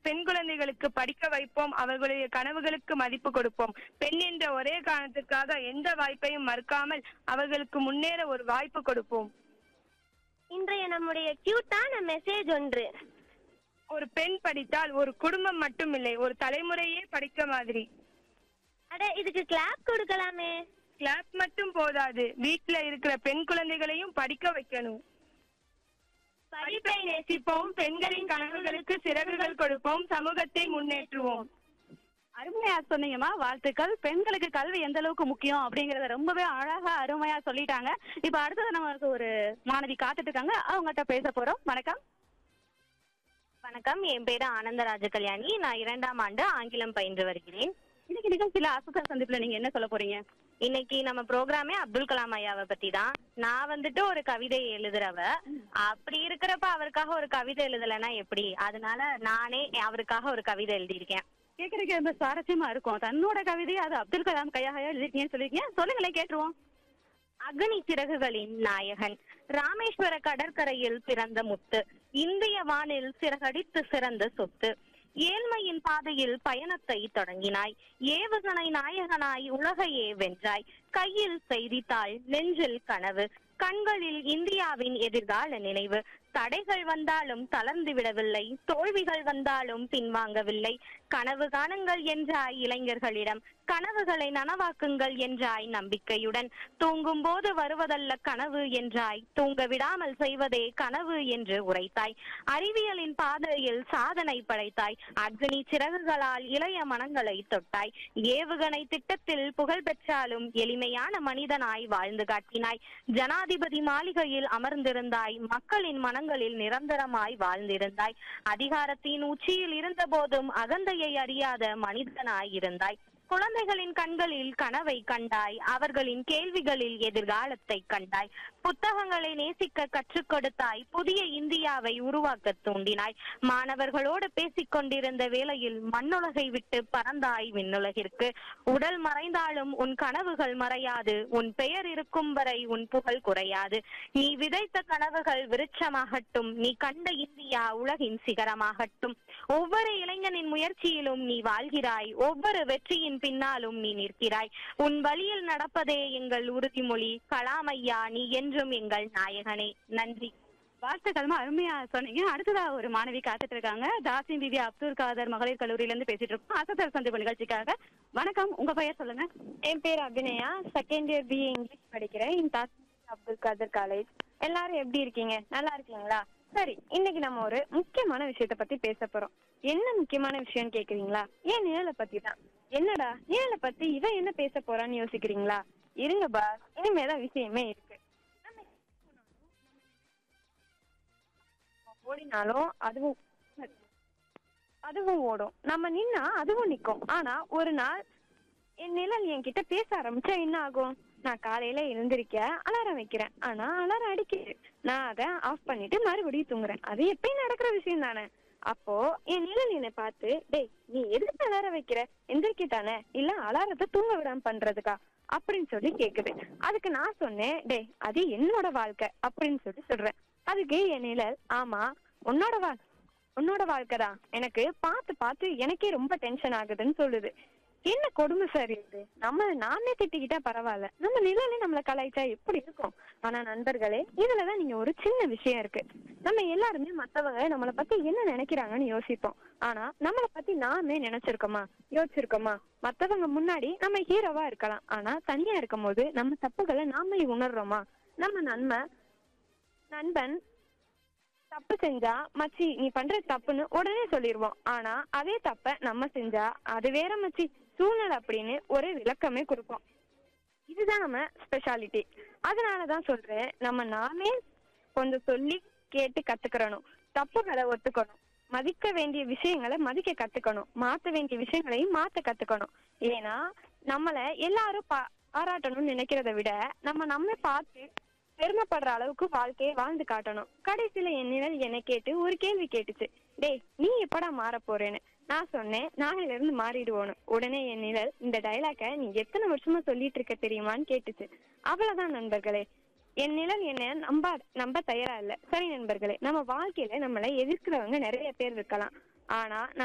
பெண் குழந்தைகளுக்கு படிக்க வைப்போம் அவர்களுடைய கனவுகளுக்கு மதிப்பு கொடுப்போம் பெண் என்ற ஒரே காரணத்துக்காக எந்த வாய்ப்பையும் மறுக்காமல் அவர்களுக்கு முன்னேற ஒரு வாய்ப்பு கொடுப்போம் இன்றைய நம்முடைய கியூட்டான மெசேஜ் ஒன்று ஒரு பெண் படித்தால் ஒரு குடும்பம் மட்டுமில்லை ஒரு தலைமுறையே படிக்க மாதிரி அட இதுக்கு கிளாப் கொடுக்கலாமே கிளாஸ் மட்டும் போதாது வீட்டுல இருக்கிற பெண் குழந்தைகளையும் படிக்க வைக்கணும் படிப்பை நேசிப்போம் பெண்களின் கனவுகளுக்கு சிறகுகள் கொடுப்போம் சமூகத்தை முன்னேற்றுவோம் அருமையா சொன்னீங்கம்மா வாழ்த்துக்கள் பெண்களுக்கு கல்வி எந்த அளவுக்கு முக்கியம் அப்படிங்கறத ரொம்பவே அழகா அருமையா சொல்லிட்டாங்க இப்ப அடுத்தது நமக்கு ஒரு மாணவி காத்துட்டு இருக்காங்க அவங்ககிட்ட பேச போறோம் வணக்கம் வணக்கம் என் பேரு ஆனந்தராஜ கல்யாணி நான் இரண்டாம் ஆண்டு ஆங்கிலம் பயின்று வருகிறேன் இன்னைக்கு நிகழ்ச்சியில அசுத்தர் சந்திப்புல நீங்க என்ன சொல்ல போறீங்க இன்னைக்கு நம்ம ப்ரோக்ராமே அப்துல் கலாம் ஐயாவை பத்தி தான் நான் வந்துட்டு ஒரு கவிதை எழுதுறவ அப்படி இருக்கிறப்ப அவருக்காக ஒரு கவிதை எழுதலைன்னா எப்படி அதனால நானே அவருக்காக ஒரு கவிதை எழுதியிருக்கேன் கேக்குறதுக்கு ரொம்ப சுவாரஸ்யமா இருக்கும் தன்னோட கவிதையை அது அப்துல் கலாம் கையாக எழுதிருக்கீங்கன்னு சொல்லிருக்கீங்க சொல்லுங்களேன் கேட்டுருவோம் அக்னி சிறகுகளின் நாயகன் ராமேஸ்வர கடற்கரையில் பிறந்த முத்து இந்திய வானில் சிறகடித்து சிறந்த சொத்து ஏழ்மையின் பாதையில் பயணத்தை தொடங்கினாய் ஏவுகணை நாயகனாய் உலகையே வென்றாய் கையில் செய்தித்தாள் நெஞ்சில் கனவு கண்களில் இந்தியாவின் எதிர்கால நினைவு தடைகள் வந்தாலும் தளர்ந்து விடவில்லை தோல்விகள் வந்தாலும் பின்வாங்கவில்லை கனவு காணுங்கள் என்றாய் இளைஞர்களிடம் கனவுகளை நனவாக்குங்கள் என்றாய் நம்பிக்கையுடன் தூங்கும் போது வருவதல்ல கனவு என்றாய் தூங்க விடாமல் செய்வதே கனவு என்று உரைத்தாய் அறிவியலின் பாதையில் சாதனை படைத்தாய் அக்னி சிறகுகளால் இளைய மனங்களை தொட்டாய் ஏவுகணை திட்டத்தில் புகழ் பெற்றாலும் எளிமையான மனிதனாய் வாழ்ந்து காட்டினாய் ஜனாதிபதி மாளிகையில் அமர்ந்திருந்தாய் மக்களின் மனங்களில் நிரந்தரமாய் வாழ்ந்திருந்தாய் அதிகாரத்தின் உச்சியில் இருந்த போதும் அகந்தையை அறியாத மனிதனாய் இருந்தாய் குழந்தைகளின் கண்களில் கனவை கண்டாய் அவர்களின் கேள்விகளில் எதிர்காலத்தை கண்டாய் புத்தகங்களை நேசிக்க கற்றுக் கொடுத்தாய் புதிய இந்தியாவை உருவாக்க தூண்டினாய் மாணவர்களோடு பேசிக் கொண்டிருந்த வேளையில் மண்ணுலகை விட்டு பறந்தாய் விண்ணுலகிற்கு உடல் மறைந்தாலும் உன் கனவுகள் மறையாது உன் பெயர் இருக்கும் வரை உன் புகழ் குறையாது நீ விதைத்த கனவுகள் விருட்சமாகட்டும் நீ கண்ட இந்தியா உலகின் சிகரமாகட்டும் ஒவ்வொரு இளைஞனின் முயற்சியிலும் நீ வாழ்கிறாய் ஒவ்வொரு வெற்றியின் பின்னாலும் நீ நிற்கிறாய் உன் வழியில் நடப்பதே எங்கள் உறுதிமொழி கலாம் ஐயா நீ என்றும் எங்கள் நாயகனே நன்றி வாழ்த்துக்கள்மா அருமையா சொன்னீங்க அடுத்ததா ஒரு மாணவி காத்துட்டு இருக்காங்க தாசிம் பிபி அப்துல் காதர் மகளிர் கல்லூரியில இருந்து பேசிட்டு இருக்கோம் அசத்தர் சந்திப்பு நிகழ்ச்சிக்காக வணக்கம் உங்க பெயர் சொல்லுங்க என் பேர் Abhinaya second year BA English படிக்கிறேன் இன் தாஸ் அப்துல் காதர் காலேஜ் எல்லாரும் எப்படி இருக்கீங்க நல்லா இருக்கீங்களா சரி இன்னைக்கு நம்ம ஒரு முக்கியமான விஷயத்த பத்தி பேச போறோம் என்ன முக்கியமான விஷயம்னு கேக்குறீங்களா ஏன் நிழலை பத்தி தான் என்னடா நிழலை பத்தி இவ என்ன பேச போறான்னு யோசிக்கிறீங்களா இருங்க பாஸ் இனிமேதான் விஷயமே இருக்கு நம்ம ஓடினாலும் அதுவும் அதுவும் ஓடும் நம்ம நின்னா அதுவும் நிக்கும் ஆனா ஒரு நாள் என் நிழல் என்கிட்ட பேச ஆரம்பிச்சா என்ன ஆகும் நான் காலையில எழுந்திருக்க அலாரம் வைக்கிறேன் ஆனா அலாரம் அடிக்குது நான் அதை ஆஃப் பண்ணிட்டு மறுபடியும் தூங்குறேன் அது எப்பயும் நடக்கிற விஷயம் தானே அப்போ என் நிழல் என்னை பார்த்து டேய் நீ எதுக்கு அலாரம் வைக்கிற எந்திரிக்க தானே இல்ல அலாரத்தை தூங்க விடாம பண்றதுக்கா அப்படின்னு சொல்லி கேக்குது அதுக்கு நான் சொன்னேன் டேய் அது என்னோட வாழ்க்கை அப்படின்னு சொல்லி சொல்றேன் அதுக்கு என் நிழல் ஆமா உன்னோட வாழ்க்கை உன்னோட வாழ்க்கை தான் எனக்கு பார்த்து பார்த்து எனக்கே ரொம்ப டென்ஷன் ஆகுதுன்னு சொல்லுது என்ன கொடுமை சார் இது நம்ம நாமே திட்டிக்கிட்டா பரவாயில்ல நம்ம நிழலே நம்மள கலாய்ச்சா எப்படி இருக்கும் ஆனா நண்பர்களே இதுலதான் நீங்க ஒரு சின்ன விஷயம் இருக்கு நம்ம எல்லாருமே மத்தவங்க நம்மள பத்தி என்ன நினைக்கிறாங்கன்னு யோசிப்போம் ஆனா நம்மள பத்தி நாமே நினைச்சிருக்கோமா யோசிச்சிருக்கோமா மத்தவங்க முன்னாடி நம்ம ஹீரோவா இருக்கலாம் ஆனா தனியா இருக்கும் போது நம்ம தப்புகளை நாமளே உணர்றோமா நம்ம நன்மை நண்பன் தப்பு செஞ்சா மச்சி நீ பண்ற தப்புன்னு உடனே சொல்லிடுவோம் ஆனா அதே தப்ப நம்ம செஞ்சா அது வேற மச்சி சூழ்நிலை அப்படின்னு ஒரு விளக்கமே கொடுப்போம் இதுதான் நம்ம ஸ்பெஷாலிட்டி அதனாலதான் சொல்றேன் நம்ம நாமே கொஞ்சம் சொல்லி கேட்டு கத்துக்கிறணும் தப்புகளை ஒத்துக்கணும் மதிக்க வேண்டிய விஷயங்களை மதிக்க கத்துக்கணும் மாத்த வேண்டிய விஷயங்களையும் மாத்த கத்துக்கணும் ஏன்னா நம்மள எல்லாரும் பா பாராட்டணும்னு நினைக்கிறத விட நம்ம நம்ம பார்த்து பெருமைப்படுற அளவுக்கு வாழ்க்கையை வாழ்ந்து காட்டணும் கடைசியில என் நிழல் என்னை கேட்டு ஒரு கேள்வி கேட்டுச்சு டேய் நீ எப்படா மாற போறேன்னு நான் சொன்னேன் நாளையில இருந்து மாறிடுவோன்னு உடனே என் நிழல் இந்த டைலாக்க நீ எத்தனை வருஷமா சொல்லிட்டு இருக்க தெரியுமான்னு கேட்டுச்சு அவ்வளவுதான் நண்பர்களே என் நிழல் என்ன நம்ப நம்ப தயாரா இல்ல சரி நண்பர்களே நம்ம வாழ்க்கையில நம்மளை எதிர்க்கிறவங்க நிறைய பேர் இருக்கலாம் ஆனா நம்ம